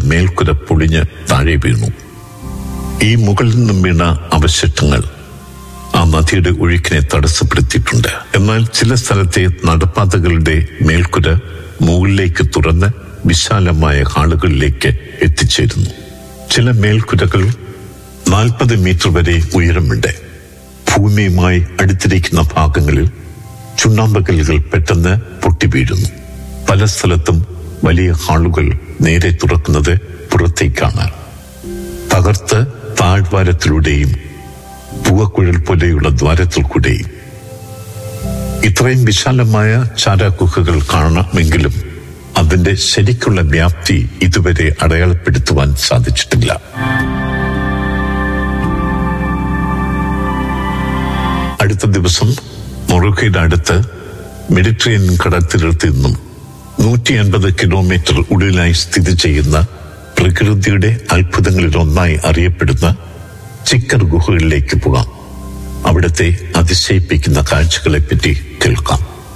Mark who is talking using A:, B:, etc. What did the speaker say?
A: മേൽക്കുര പൊളിഞ്ഞ് താഴെ വീണു ഈ മുകളിൽ നിന്നും വീണ അവശിഷ്ടങ്ങൾ ആ നദിയുടെ ഒഴുക്കിനെ തടസ്സപ്പെടുത്തിയിട്ടുണ്ട് എന്നാൽ ചില സ്ഥലത്തെ നടപ്പാതകളുടെ മേൽക്കുര മുകളിലേക്ക് തുറന്ന് വിശാലമായ ഹാളുകളിലേക്ക് എത്തിച്ചേരുന്നു ചില മേൽക്കുരകൾ നാൽപ്പത് മീറ്റർ വരെ ഉയരമുണ്ട് ഭൂമിയുമായി അടുത്തിരിക്കുന്ന ഭാഗങ്ങളിൽ ചുണ്ണാമ്പകല്ലുകൾ പെട്ടെന്ന് പൊട്ടിവീഴുന്നു പല സ്ഥലത്തും വലിയ ഹാളുകൾ നേരെ തുറക്കുന്നത് പുറത്തേക്കാണ് തകർത്ത് താഴ്വാരത്തിലൂടെയും പുകക്കുഴൽ പോലെയുള്ള ദ്വാരത്തിൽ കൂടെയും ഇത്രയും വിശാലമായ ചാരാഗുഹകൾ കാണണമെങ്കിലും അതിന്റെ ശരിക്കുള്ള വ്യാപ്തി ഇതുവരെ അടയാളപ്പെടുത്തുവാൻ സാധിച്ചിട്ടില്ല അടുത്ത ദിവസം മൊറോക്കയുടെ അടുത്ത് മെഡിറ്ററേനിയൻ കടൽത്തീരത്ത് നിന്നും നൂറ്റി അൻപത് കിലോമീറ്റർ ഉള്ളിലായി സ്ഥിതി ചെയ്യുന്ന പ്രകൃതിയുടെ അത്ഭുതങ്ങളിൽ ഒന്നായി അറിയപ്പെടുന്ന ചിക്കർ ഗുഹകളിലേക്ക് പോകാം അവിടുത്തെ അതിശയിപ്പിക്കുന്ന കാഴ്ചകളെപ്പറ്റി കേൾക്കാം